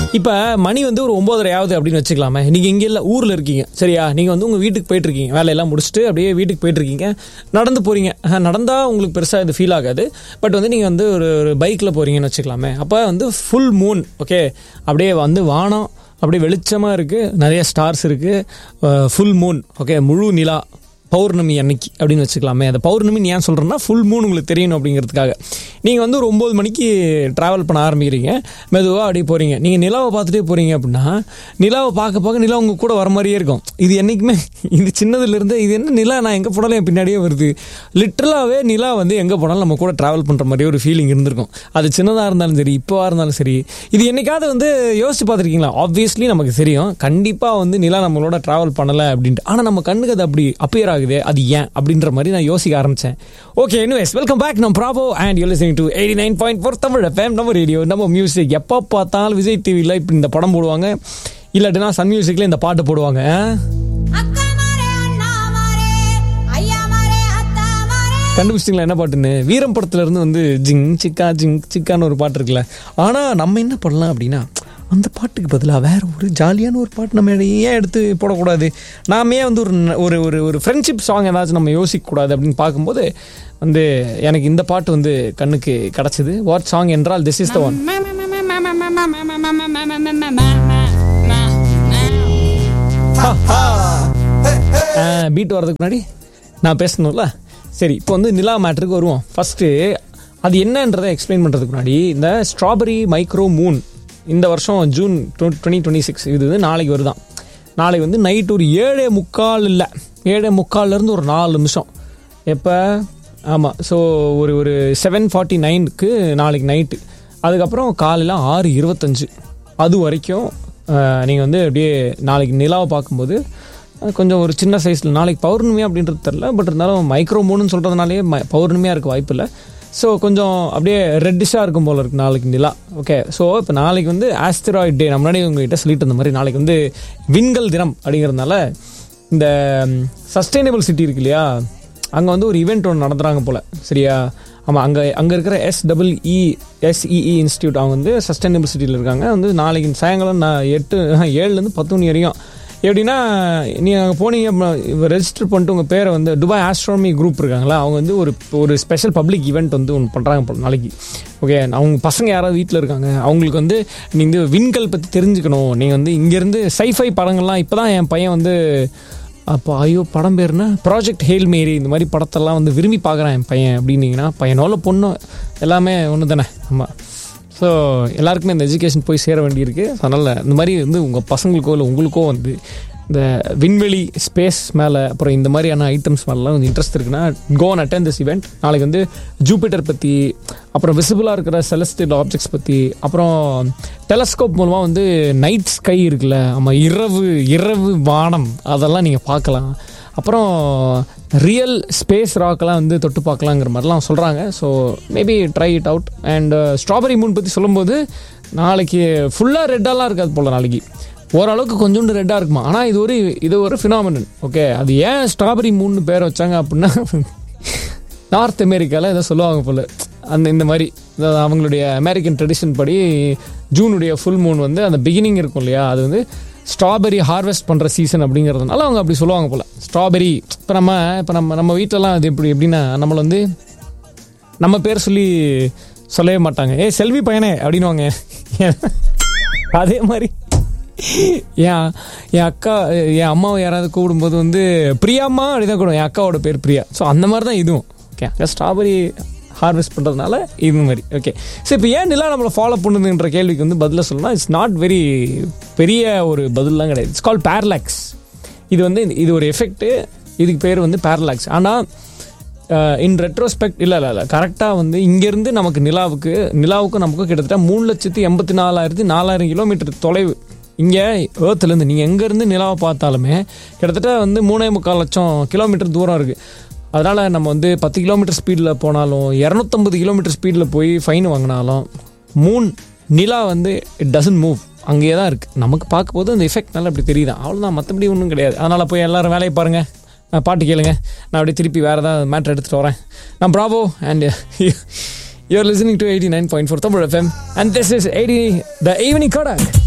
இப்போ மணி வந்து ஒரு ஒம்போதரை ஆகுது அப்படின்னு வச்சுக்கலாமே நீங்கள் இங்கே இல்லை ஊரில் இருக்கீங்க சரியா நீங்கள் வந்து உங்கள் வீட்டுக்கு போயிட்டு இருக்கீங்க வேலையெல்லாம் முடிச்சுட்டு அப்படியே வீட்டுக்கு போயிட்டு இருக்கீங்க நடந்து போகிறீங்க நடந்தால் உங்களுக்கு பெருசாக இது ஃபீல் ஆகாது பட் வந்து நீங்கள் வந்து ஒரு ஒரு பைக்கில் போகிறீங்கன்னு வச்சுக்கலாமே அப்போ வந்து ஃபுல் மூன் ஓகே அப்படியே வந்து வானம் அப்படியே வெளிச்சமாக இருக்குது நிறைய ஸ்டார்ஸ் இருக்குது ஃபுல் மூன் ஓகே முழு நிலா பௌர்ணமி அன்னைக்கு அப்படின்னு வச்சுக்கலாமே அந்த பௌர்ணமி ஏன் சொல்கிறேன்னா ஃபுல் மூன் உங்களுக்கு தெரியணும் அப்படிங்கிறதுக்காக நீங்கள் வந்து ஒரு ஒம்பது மணிக்கு ட்ராவல் பண்ண ஆரம்பிக்கிறீங்க மெதுவாக அப்படியே போகிறீங்க நீங்கள் நிலாவை பார்த்துட்டே போகிறீங்க அப்படின்னா நிலாவை பார்க்க பார்க்க நிலா உங்கள் கூட வர மாதிரியே இருக்கும் இது என்றைக்குமே இது சின்னதுலேருந்து இது என்ன நிலா நான் எங்கே போனாலும் என் பின்னாடியே வருது லிட்ரலாகவே நிலா வந்து எங்கே போனாலும் நம்ம கூட ட்ராவல் பண்ணுற மாதிரியே ஒரு ஃபீலிங் இருந்திருக்கும் அது சின்னதாக இருந்தாலும் சரி இப்போவா இருந்தாலும் சரி இது என்னைக்காவது வந்து யோசிச்சு பார்த்துருக்கீங்களா ஆப்வியஸ்லி நமக்கு தெரியும் கண்டிப்பாக வந்து நிலா நம்மளோட ட்ராவல் பண்ணலை அப்படின்ட்டு ஆனால் நம்ம கண்ணுக்கு அது அப்படி அப்பியர் ஆகுது அது ஏன் அப்படின்ற மாதிரி நான் யோசிக்க ஆரம்பிச்சேன் ஓகே எனிவேஸ் வெல்கம் பேக் நம்ம Bravo and you listening to eighty nine point four Tamil FM நம்ம ரேடியோ நம்ம மியூசிக் எப்போ பார்த்தாலும் விஜய் டிவியில் இப்படி இந்த படம் போடுவாங்க இல்லாட்டினா சன் மியூசிக்கில் இந்த பாட்டு போடுவாங்க அக்கா மாரே அண்ணா மாரே ஐயா மாரே அத்தா மாரே கண்டுபிடிச்சிங்களா என்ன பாட்டுன்னு வீரம் படத்துல இருந்து வந்து ஜிங் சிக்கா ஜிங் சிக்கான்னு ஒரு பாட்டு இருக்குல்ல ஆனால் நம்ம என்ன பண்ணலாம் அப்படின்னா அந்த பாட்டுக்கு பதிலாக வேற ஒரு ஜாலியான ஒரு பாட்டு நம்ம ஏன் எடுத்து போடக்கூடாது நாமே வந்து ஒரு ந- ஒரு ஒரு ஒரு ஃப்ரெண்ட்ஷிப் சாங் ஏதாச்சும் நம்ம யோசிக்கக்கூடாது அப்படின்னு பார்க்கும்போது வந்து எனக்கு இந்த பாட்டு வந்து கண்ணுக்கு கிடச்சிது வாட் சாங் என்றால் this is the one beat வர்றதுக்கு முன்னாடி நான் பேசணும்ல சரி இப்போ வந்து நிலா மேட்ருக்கு வருவோம் ஃபஸ்ட்டு அது என்னன்றதை எக்ஸ்பிளைன் பண்ணுறதுக்கு முன்னாடி இந்த ஸ்ட்ராபெரி மைக்ரோ மூன் இந்த வருஷம் ஜூன் டுவெண்ட்டி டுவெண்ட்டி சிக்ஸ் இது வந்து நாளைக்கு வருதான் நாளைக்கு வந்து நைட் ஒரு ஏழே முக்கால் இல்லை ஏழே முக்கால்லேருந்து ஒரு நாலு நிமிஷம் எப்போ ஆமாம் ஸோ ஒரு ஒரு செவன் ஃபார்ட்டி நைனுக்கு நாளைக்கு நைட்டு அதுக்கப்புறம் காலையில் ஆறு இருபத்தஞ்சு அது வரைக்கும் நீங்கள் வந்து அப்படியே நாளைக்கு நிலாவை பார்க்கும்போது அஹ், கொஞ்சம் ஒரு சின்ன சைஸில் நாளைக்கு பௌர்ணமி அப்படின்றது தெரில பட் இருந்தாலும் மைக்ரோ மூணுன்னு சொல்கிறதுனாலே பௌர்ணமியாக இருக்க வாய்ப்பு இல்லை ஸோ கொஞ்சம் அப்படியே ரெட்டிஷாக இருக்கும் போல இருக்கு நாளைக்கு நிலா ஓகே ஸோ இப்போ நாளைக்கு வந்து ஆஸ்திராய்ட் டே நம்ம முன்னாடி உங்ககிட்ட சொல்லிட்டு இருந்த மாதிரி நாளைக்கு வந்து விண்கல் தினம் அப்படிங்கிறதுனால இந்த சஸ்டைனபிள் சிட்டி இருக்கு இல்லையா அங்கே வந்து ஒரு ஈவெண்ட் ஒன்று நடத்துகிறாங்க போல் சரியா ஆமாம் அங்கே அங்கே இருக்கிற எஸ்டபிள்இ எஸ்இஇ இன்ஸ்டியூட் அவங்க வந்து சஸ்டைனபிள் சிட்டியில் இருக்காங்க வந்து நாளைக்கு சாயங்காலம் நான் எட்டு ஆஹ், ஏழுலேருந்து பத்து மணி வரைக்கும் எப்படின்னா நீங்கள் அங்கே போனீங்க ரெஜிஸ்டர் பண்ணிட்டு உங்கள் பேரை வந்து துபாய் ஆஸ்ட்ரானமி குரூப் இருக்காங்களா அவங்க வந்து ஒரு ஒரு ஸ்பெஷல் பப்ளிக் ஈவெண்ட் வந்து ஒன்று பண்ணுறாங்க போல நாளைக்கு ஓகே அவங்க பசங்க யாராவது வீட்டில் இருக்காங்க அவங்களுக்கு வந்து நீங்கள் விண்கல் பற்றி தெரிஞ்சுக்கணும் நீங்கள் வந்து இங்கேருந்து சைஃபை படங்கள்லாம் இப்போ தான் என் பையன் வந்து அப்போ ஐயோ படம் பேருனா ப்ராஜெக்ட் ஹேல் மேரி இந்த மாதிரி படத்தெல்லாம் வந்து விரும்பி பார்க்குறான் என் பையன் அப்படின்னீங்கன்னா பையனோல பொண்ணு எல்லாமே ஒன்று தானே ஆமாம் ஸோ எல்லாருக்குமே இந்த எஜுகேஷன் போய் சேர வேண்டியிருக்கு அதனால் இந்த மாதிரி வந்து உங்கள் பசங்களுக்கோ இல்லை உங்களுக்கோ வந்து இந்த விண்வெளி ஸ்பேஸ் மேலே அப்புறம் இந்த மாதிரியான ஐட்டம்ஸ் மேலாம் கொஞ்சம் இன்ட்ரெஸ்ட் இருக்குன்னா கோன் அட்டன் திஸ் இவெண்ட் நாளைக்கு வந்து ஜூபிட்டர் பற்றி அப்புறம் விசிபிளாக இருக்கிற செலஸ்டியல் ஆப்ஜெக்ட்ஸ் பற்றி அப்புறம் டெலஸ்கோப் மூலமாக வந்து நைட் ஸ்கை இருக்குல்ல ஆமாம் இரவு இரவு வானம் அதெல்லாம் நீங்கள் பார்க்கலாம் அப்புறம் ரியல் ஸ்பேஸ் ராக்கெல்லாம் வந்து தொட்டு பார்க்கலாங்கிற மாதிரிலாம் சொல்கிறாங்க so maybe try it out and strawberry moon பற்றி சொல்லும்போது நாளைக்கு ஃபுல்லாக ரெட்டாலாம் இருக்காது போல் நாளைக்கு ஓரளவுக்கு கொஞ்சோண்டு ரெட்டாக இருக்குமா ஆனால் இது ஒரு இது ஒரு ஃபினாமினன் ஓகே அது ஏன் ஸ்ட்ராபெரி மூணு பேர் வச்சாங்க அப்படின்னா நார்த் அமெரிக்காவில் ஏதோ சொல்லுவாங்க போல் அந்த இந்த மாதிரி அதாவது அவங்களுடைய அமெரிக்கன் ட்ரெடிஷன் படி ஜூனுடைய ஃபுல் மூன் வந்து அந்த பிகினிங் இருக்கும் இல்லையா அது வந்து ஸ்ட்ராபெரி ஹார்வெஸ்ட் பண்ணுற சீசன் அப்படிங்கிறதுனால அவங்க அப்படி சொல்லுவாங்க போல் ஸ்ட்ராபெரி இப்போ நம்ம இப்போ நம்ம நம்ம வீட்டிலலாம் அது எப்படி எப்படின்னா நம்மளை வந்து நம்ம பேர் சொல்லி சொல்லவே மாட்டாங்க ஏய் செல்வி பையனே அப்படின்னுவாங்க அதே மாதிரி என் என் அக்கா என் அம்மாவை யாராவது கூப்பிடும்போது வந்து பிரியாம்மா அப்படிதான் கூடும் என் அக்காவோட பேர் பிரியா ஸோ அந்த மாதிரி தான் இதுவும் ஓகே அங்கே ஸ்ட்ராபெரி ஹார்வெஸ்ட் பண்ணுறதுனால இது மாதிரி ஓகே ஸோ இப்போ ஏன் நிலா நம்மளை ஃபாலோ பண்ணுதுன்ற கேள்விக்கு வந்து பதிலாக சொல்லணும்னா இட்ஸ் நாட் வெரி பெரிய ஒரு பதிலாம் கிடையாது இட்ஸ் கால் பேரலாக்ஸ் இது வந்து இது ஒரு எஃபெக்ட்டு இதுக்கு பேர் வந்து பேரலாக்ஸ் ஆனால் இன் ரெட்ரோஸ்பெக்ட் இல்லை இல்லை இல்லை கரெக்டாக வந்து இங்கேருந்து நமக்கு நிலாவுக்கு நிலாவுக்கு நமக்கு கிட்டத்தட்ட மூணு லட்சத்தி எண்பத்தி நாலாயிரத்தி நாலாயிரம் கிலோமீட்டர் தொலைவு இங்கே ஏர்த்துலேருந்து நீங்கள் எங்கேருந்து நிலாவை பார்த்தாலுமே கிட்டத்தட்ட வந்து மூணே முக்கால் லட்சம் கிலோமீட்டர் தூரம் இருக்குது அதனால் நம்ம வந்து பத்து கிலோமீட்டர் ஸ்பீடில் போனாலும் இரநூத்தம்பது கிலோமீட்டர் ஸ்பீடில் போய் ஃபைன் வாங்கினாலும் மூன் நிலா வந்து இட் டசன்ட் மூவ் அங்கேயே தான் இருக்குது நமக்கு பார்க்கும்போது அந்த எஃபெக்ட் நல்லா இப்படி தெரியுது அவ்வளோதான் மற்றபடி ஒன்றும் கிடையாது அதனால் போய் எல்லாரும் வேலையை பாருங்கள் நான் பாட்டு கேளுங்க நான் அப்படியே திருப்பி வேறு ஏதாவது மேட்ரு எடுத்துகிட்டு வரேன் நான் Bravo and you're listening to eighty nine point four Tamil FM and this is eighty the evening Kotak